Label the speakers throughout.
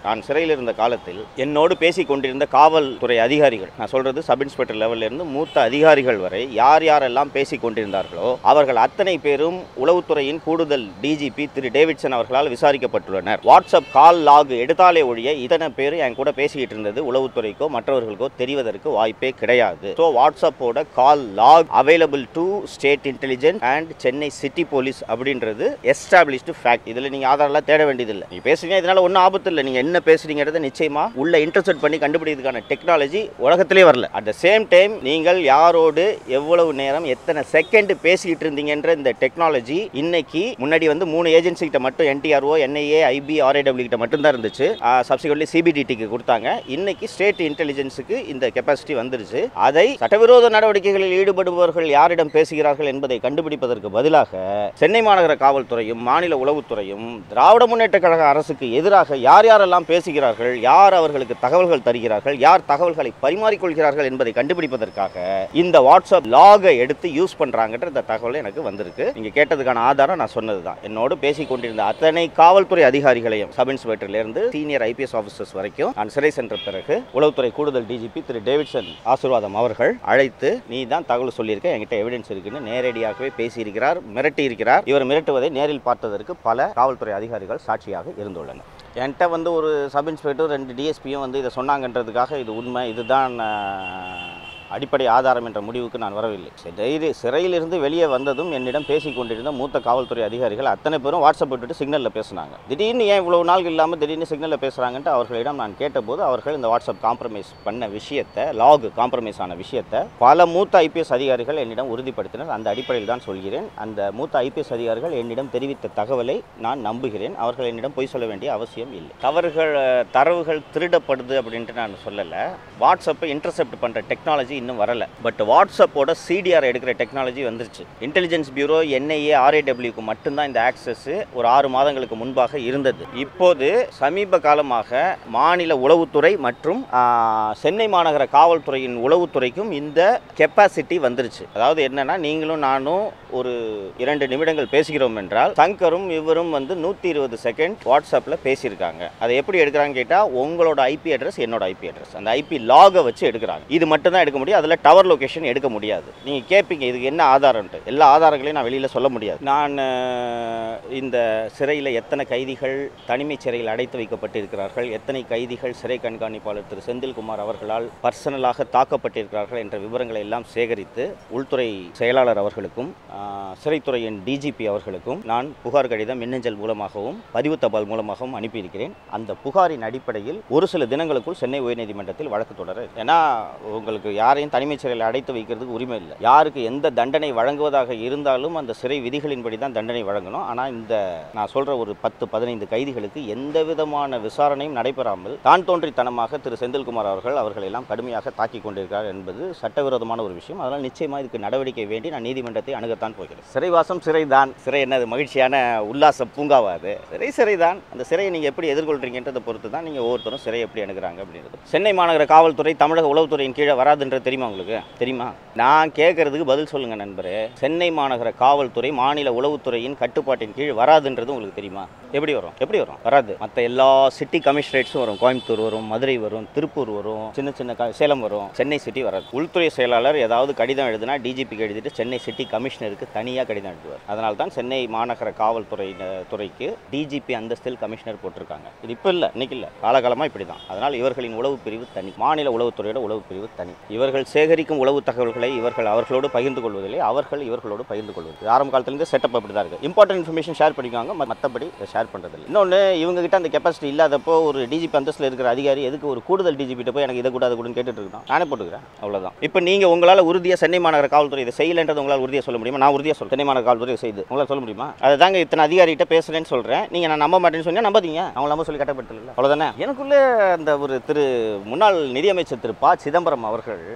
Speaker 1: நான் சிறையில் இருந்த காலத்தில் என்னோடு பேசிக் கொண்டிருந்த காவல்துறை அதிகாரிகள் நான் சொல்றது சப் இன்ஸ்பெக்டர் லெவல்ல இருந்து மூத்த அதிகாரிகள் வரை யார் யாரெல்லாம் பேசிக் கொண்டிருந்தார்களோ அவர்கள் அத்தனை பேரும் உளவுத்துறையின் கூடுதல் டிஜிபி திரு டேவிட்சன் அவர்களால் விசாரிக்கப்பட்டுள்ளனர் வாட்ஸ்அப் கால் லாக் எடுத்தாலே ஒழிய இத்தனை பேர் என் கூட பேசிக்கிட்டு இருந்தது உளவுத்துறைக்கோ மற்றவர்களுக்கோ தெரிவதற்கு வாய்ப்பே கிடையாது ஸோ வாட்ஸ்அப்போட call log available to state intelligence and Chennai city police அப்படின்றது எஸ்டாப்ளிஷ்டு ஃபேக்ட் இதில் நீங்கள் ஆதாரெல்லாம் தேட வேண்டியதில்லை நீங்கள் பேசுறீங்க இதனால ஒன்றும் ஆபத்து இல்லை நீங்கள் என்ன பேசுறீங்கிறத நிச்சயமா உள்ள இன்டர்செப்ட் பண்ணி கண்டுபிடிக்கிறதுக்கான டெக்னாலஜி உலகத்திலே வரல அட் த சேம் டைம் நீங்கள் யாரோடு எவ்வளவு நேரம் எத்தனை செகண்ட் பேசிக்கிட்டு இருந்தீங்கன்ற இந்த டெக்னாலஜி இன்னைக்கு முன்னாடி வந்து மூணு ஏஜென்சி கிட்ட மட்டும் என்டிஆர்ஓ என்ஐஏ ஐபி ஆர்ஏடபிள்யூ கிட்ட மட்டும் தான் இருந்துச்சு சப்சிக்வெண்ட்லி சிபிடிடிக்கு கொடுத்தாங்க இன்னைக்கு ஸ்டேட் இன்டெலிஜென்ஸுக்கு இந்த கெப்பாசிட்டி வந்துருச்சு அதை சட்டவிரோத நடவடிக்கைகளில் ஈடுபடுபவர்கள் யாரிடம் பேசுகிறார்கள் என்பதை கண்டுபிடிப்பதற்கு பதிலாக சென்னை மாநகர காவல்துறையும் மாநில உளவுத்துறையும் திராவிட முன்னேற்ற கழக அரசுக்கு எதிராக யார் யாரெல்லாம் பேசுகிறார்கள் யார் அவர்களுக்கு தகவல்கள் தருகிறார்கள் யார் தகவல்களை பரிமாறிக்கொள்கிறார்கள் என்பதை கண்டுபிடிப்பதற்காக இந்த வாட்ஸ்அப் லாகை எடுத்து யூஸ் பண்றாங்கன்ற இந்த தகவல் எனக்கு வந்திருக்கு நீங்க கேட்டதுக்கான ஆதாரம் நான் சொன்னதுதான் என்னோடு பேசிக் கொண்டிருந்த அத்தனை காவல்துறை அதிகாரிகளையும் சப் இன்ஸ்பெக்டர்ல இருந்து சீனியர் ஐபிஎஸ் ஆஃபீஸர்ஸ் வரைக்கும் நான் சிறை சென்ற பிறகு உளவுத்துறை கூடுதல் டிஜிபி திரு டேவிட்சன் ஆசீர்வாதம் அவர்கள் அழைத்து நீ தான் தகவல் சொல்லியிருக்க என்கிட்ட எவிடன்ஸ் இருக்குன்னு நேரடியாகவே பேசியிருக்கிறார் மிரட்டி இருக்கிறார் இவர் மிரட்டுவதை நேரில் பார்த்ததற்கு பல காவல்துறை அதிகாரிகள் சாட்சியாக இருந்துள்ளனர் என்கிட்ட வந்து ஒரு சப் இன்ஸ்பெக்டர் ரெண்டு டிஎஸ்பியும் வந்து இதை சொன்னாங்கன்றதுக்காக இது உண்மை இதுதான் ஆஹ், அடிப்படை ஆதாரம் என்ற முடிவுக்கு நான் வரவில்லை சிறை சிறையிலிருந்து வெளியே வந்ததும் என்னிடம் பேசிக் கொண்டிருந்த மூத்த காவல்துறை அதிகாரிகள் அத்தனை பேரும் வாட்ஸ்அப் விட்டுட்டு சிக்னலில் பேசினாங்க திடீர்னு ஏன் இவ்வளவு நாள் இல்லாமல் திடீர்னு சிக்னலில் பேசுகிறாங்கன்ட்டு அவர்களிடம் நான் கேட்டபோது அவர்கள் இந்த வாட்ஸ்அப் காம்ப்ரமைஸ் பண்ண விஷயத்தை லாக் காம்ப்ரமைஸ் ஆன விஷயத்தை பல மூத்த ஐபிஎஸ் அதிகாரிகள் என்னிடம் உறுதிப்படுத்தினர் அந்த அடிப்படையில் தான் சொல்கிறேன் அந்த மூத்த ஐபிஎஸ் அதிகாரிகள் என்னிடம் தெரிவித்த தகவலை நான் நம்புகிறேன் அவர்கள் என்னிடம் பொய் சொல்ல வேண்டிய அவசியம் இல்லை தவறுகள் அஹ், தரவுகள் திருடப்படுது அப்படின்ட்டு நான் சொல்லலை வாட்ஸ்அப்பை இன்டர்செப்ட் பண்ணுற டெக்னாலஜி இன்னும் வரல பட் வாட்ஸ்அப்போட சிடிஆர் எடுக்கிற டெக்னாலஜி வந்துருச்சு இன்டெலிஜென்ஸ் பியூரோ என்ஐஏ ஆர்ஏடபிள்யூக்கு மட்டும்தான் இந்த ஆக்சஸ் ஒரு ஆறு மாதங்களுக்கு முன்பாக இருந்தது இப்போது சமீப காலமாக மாநில உளவுத்துறை மற்றும் ஆ, சென்னை மாநகர காவல்துறையின் உளவுத்துறைக்கும் இந்த கெப்பாசிட்டி வந்துருச்சு அதாவது என்னன்னா நீங்களும் நானும் ஒரு இரண்டு நிமிடங்கள் பேசுகிறோம் என்றால் சங்கரும் இவரும் வந்து நூற்றி இருபது செகண்ட் வாட்ஸ்அப்பில் பேசியிருக்காங்க அதை எப்படி எடுக்கிறாங்க கேட்டால் உங்களோட ஐபி அட்ரஸ் என்னோட ஐபி அட்ரஸ் அந்த ஐபி லாகை வச்சு எடுக்கிறாங்க இது மட்டும் தான் எடுக்க முடியும் அதில் டவர் லொகேஷன் எடுக்க முடியாது நீங்கள் கேட்பீங்க இதுக்கு என்ன ஆதாரம்ட்டு எல்லா ஆதாரங்களையும் நான் வெளியில் சொல்ல முடியாது நான் அஹ், இந்த சிறையில் எத்தனை கைதிகள் தனிமைச் சிறையில் அடைத்து வைக்கப்பட்டிருக்கிறார்கள் எத்தனை கைதிகள் சிறை கண்காணிப்பாளர் திரு செந்தில்குமார் அவர்களால் பர்சனலாக தாக்கப்பட்டிருக்கிறார்கள் என்ற விவரங்களை எல்லாம் சேகரித்து உள்துறை செயலாளர் அவர்களுக்கும் ஆஹ், சிறைத்துறையின் டிஜிபி அவர்களுக்கும் நான் புகார் கடிதம் மின்னஞ்சல் மூலமாகவும் பதிவு தபால் மூலமாகவும் அனுப்பியிருக்கிறேன் அந்த புகாரின் அடிப்படையில் ஒரு சில தினங்களுக்குள் சென்னை உயர்நீதிமன்றத்தில் வழக்கு தொடர ஏன்னா உங்களுக்கு யாரையும் தனிமைச் சிறையில் அடைத்து வைக்கிறதுக்கு உரிமை இல்லை யாருக்கு எந்த தண்டனை வழங்குவதாக இருந்தாலும் அந்த சிறை விதிகளின்படி தான் தண்டனை வழங்கணும் ஆனால் இந்த நான் சொல்ற ஒரு பத்து பதினைந்து கைதிகளுக்கு எந்த விதமான விசாரணையும் நடைபெறாமல் தான் தோன்றித்தனமாக திரு செந்தில்குமார் அவர்கள் அவர்களை எல்லாம் கடுமையாக தாக்கிக் கொண்டிருக்கிறார் என்பது சட்டவிரோதமான ஒரு விஷயம் அதனால் நிச்சயமா இதுக்கு நடவடிக்கை வேண்டி நான் நீதிமன்றத்தை அணுகத்தான் போகிறேன் சிறைவாசம் சிறைதான் சிறை என்னது மகிழ்ச்சியான உல்லாச பூங்காவா அது சிறை சிறைதான் அந்த சிறையை நீங்க எப்படி எதிர்கொள்றீங்கன்றதை பொறுத்து தான் நீங்க ஒவ்வொருத்தரும் சிறை எப்படி அணுகுறாங்க அப்படின்றது சென்னை மாநகர காவல்துறை தமிழக உளவுத்துறையின் கீழே வராதுன்றது தெரியுமா உங்களுக்கு தெரியுமா நான் கேட்கறதுக்கு பதில் சொல்லுங்க நண்பரே சென்னை மாநகர காவல்துறை மாநில உளவுத்துறையின் கட்டுப்பாட்டின் கீழ் வராதுன்றது உங்களுக்கு தெரியுமா எப்படி வரும் எப்படி வரும் வராது மற்ற எல்லா சிட்டி கமிஷனரேட்ஸும் வரும் கோயம்புத்தூர் வரும் மதுரை வரும் திருப்பூர் வரும் சின்ன சின்ன க- சேலம் வரும் சென்னை சிட்டி வராது உள்துறை செயலாளர் ஏதாவது கடிதம் எழுதுனா டிஜிபிக்கு எழுதிட்டு சென்னை சிட்டி கமிஷனருக்கு தனியாக கடிதம் எழுதுவார் அதனால தான் சென்னை மாநகர காவல்துறை அஹ், துறைக்கு டிஜிபி அந்தஸ்தில் கமிஷனர் போட்டிருக்காங்க இது இப்போ இல்லை இன்னைக்கு இல்லை காலகாலமாக இப்படி தான் அதனால் இவர்களின் உளவு பிரிவு தனி மாநில உளவுத்துறையோட உளவு பிரிவு தனி இவர்கள் சேகரிக்கும் உளவு தகவல்களை இவர்கள் அவர்களோடு பகிர்ந்து கொள்வதில்லை அவர்கள் இவர்களோடு பகிர்ந்து கொள்வது இது ஆரம்ப காலத்துலேருந்து செட்டப் அப்படி தான் இருக்குது இம்பார்ட்டன்ட் இன்ஃபர்மேஷன் ஷேர் பண்ணிக்குவாங்க ம- மற்றபடி ஷேர் பண்ணுறதில்லை இன்னொன்று இவங்க கிட்ட அந்த கெப்பாசிட்டி இல்லாதப்போ ஒரு டிஜிபி அந்தஸ்தில் இருக்கிற அதிகாரி எதுக்கு ஒரு கூடுதல் டிஜிபிட்ட போய் எனக்கு இதை கூட அதை கூடன்னு கேட்டுட்டு இருக்கோம் நானே போட்டுக்கிறேன் அவ்வளவுதான் இப்போ நீங்கள் உங்களால் உறுதியாக சென்னை மாநகர காவல்துறை இதை செய்யலைன்றது உங்களால் உறுதியாக சொல்ல முடியுமா நான் உறுதியாக சொல்றேன் சென்னை மாநகர காவல்துறை இதை செய்யுது உங்களால் சொல்ல முடியுமா அதை தாங்க இத்தனை அதிகாரிகிட்ட பேசுகிறேன்னு சொல்கிறேன் நீங்கள் நான் நம்ப மாட்டேன்னு சொன்னால் நம்பாதீங்க அவங்க நம்ப சொல்லி கட்டப்படுத்தல அவ்வளோதானே எனக்குள்ளே அந்த ஒரு திரு முன்னாள் நிதியமைச்சர் திரு ப சிதம்பரம் அவர்கள்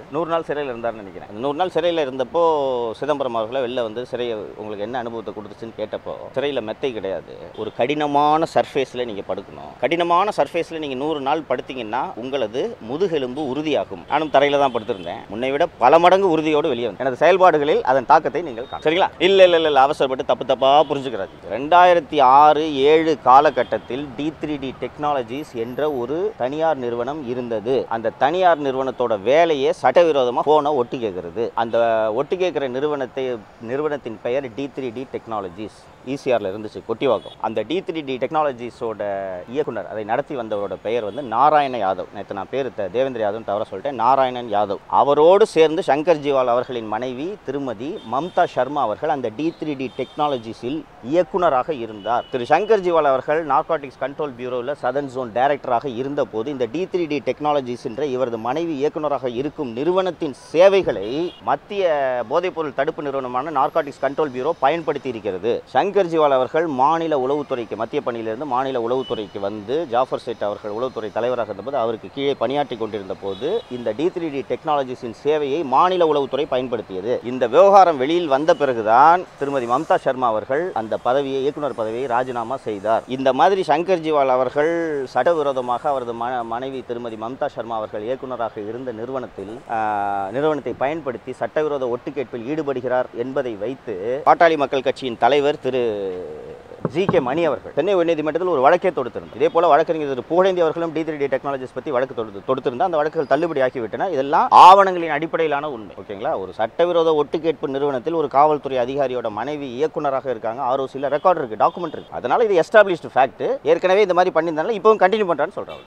Speaker 1: நூறு நாள் சிறையில் இருந்தார்னு நினைக்கிறேன் அந்த நூறு நாள் சிறையில் இருந்தப்போ சிதம்பரம் அவர்களை வெளில வந்து சிறை உங்களுக்கு என்ன அனுபவத்தை கொடுத்துச்சுன்னு கேட்டப்போ சிறையில் மெத்தை கிடையாது ஒரு கடினமான சர்ஃபேஸில் நீங்கள் படுக்கணும் கடினமான சர்ஃபேஸில் நீங்கள் நூறு நாள் படுத்தீங்கன்னா உங்களது முதுகெலும்பு உறுதியாகும் நானும் தரையில் தான் படுத்திருந்தேன் முன்னை விட பல மடங்கு உறுதியோடு வெளியே வந்தேன் எனது செயல்பாடுகளில் அதன் தாக்கத்தை நீங்கள் காணலாம் சரிங்களா இல்லை இல்லை இல்லை அவசரப்பட்டு தப்பு தப்பாக புரிஞ்சுக்கிறாரு ரெண்டாயிரத்தி ஆறு ஏழு காலகட்டத்தில் டி த்ரீ டி டெக்னாலஜிஸ் என்ற ஒரு தனியார் நிறுவனம் இருந்தது அந்த தனியார் நிறுவனத்தோட வேலையே சட்டவிரோதமாக ஃபோனை ஒட்டு கேட்கறது அந்த ஒட்டு கேட்குற நிறுவனத்தை நிறுவனத்தின் பெயர் டி த்ரீ டி டெக்னாலஜிஸ் ஈசிஆரில் இருந்துச்சு கொட்டிவாக்கம் அந்த டி த்ரீ டி டெக்னாலஜிஸோட இயக்குனர் அதை நடத்தி வந்தவரோட பெயர் வந்து நாராயண யாதவ் நேற்று நான் பேர் த- தேவேந்திர யாதவ் தவிர சொல்லிட்டேன் நாராயணன் யாதவ் அவரோடு சேர்ந்து சங்கர் ஜிவால் அவர்களின் மனைவி திருமதி மம்தா சர்மா அவர்கள் அந்த டி த்ரீ டி டெக்னாலஜிஸில் இயக்குனராக இருந்தார் திரு சங்கர் ஜிவால் அவர்கள் நார்காட்டிக்ஸ் கண்ட்ரோல் பியூரோவில் சதன் ஜோன் டைரக்டராக இருந்தபோது இந்த டி த்ரீ டி டெக்னாலஜிஸ் என்ற இவரது மனைவி இயக்குனராக இருக்கும் நிறுவனத்தின் சேவைகளை மத்திய போதைப்பொருள் தடுப்பு நிறுவனமான நார்காட்டிக்ஸ் கண்ட்ரோல் பியூரோ பயன்படுத்தி இருக்கிறது சங்கர் ஜிவால் அவர்கள் மாநில உளவுத்துறைக்கு மத்திய பணியிலிருந்து மாநில உளவுத்துறைக்கு வந்து ஜாஃபர் சேட் அவர்கள் உளவுத்துறை தலைவராக இருந்தபோது அவருக்கு கீழே பணியாற்றி கொண்டிருந்த போது இந்த டி த்ரீ டி டெக்னாலஜிஸின் சேவையை மாநில உளவுத்துறை பயன்படுத்தியது இந்த விவகாரம் வெளியில் வந்த பிறகுதான் திருமதி மம்தா சர்மா அவர்கள் அந்த பதவியை இயக்குனர் பதவியை ராஜினாமா செய்தார் இந்த மாதிரி சங்கர் ஜிவால் அவர்கள் சட்டவிரோதமாக அவரது ம- மனைவி திருமதி மம்தா சர்மா அவர்கள் இயக்குனராக இருந்த நிறுவனத்தில் ஆஹ், நிறுவனத்தை பயன்படுத்தி சட்டவிரோத ஒட்டுக்கேட்பில் ஈடுபடுகிறார் என்பதை வைத்து பாட்டாளி மக்கள் கட்சியின் தலைவர் திரு ஜி கே மணி அவர்கள் சென்னை உயர்நீதிமன்றத்தில் ஒரு வழக்கே தொடுத்திருந்தார் இதே போல வழக்கறிஞர் திரு புகழேந்தி அவர்களும் டி த்ரீ டி டெக்னாலஜிஸ் பற்றி வழக்கு தொடுத்து தொடுத்திருந்தால் அந்த வழக்குகள் தள்ளுபடி ஆக்கிவிட்டன இதெல்லாம் ஆவணங்களின் அடிப்படையிலான உண்மை ஓகேங்களா ஒரு சட்டவிரோத ஒட்டுக்கேட்பு நிறுவனத்தில் ஒரு காவல்துறை அதிகாரியோட மனைவி இயக்குனராக இருக்காங்க ஆர்ஓசியில் ரெக்கார்ட் இருக்கு டாக்குமெண்ட் இருக்கு அதனால இது எஸ்டாப்ளிஷ்டு ஃபேக்ட் ஏற்கனவே இந்த மாதிரி பண்ணியிருந்தாலும் இப்பவும் கண்டினியூ பண்றான்னு சொல்றாங்க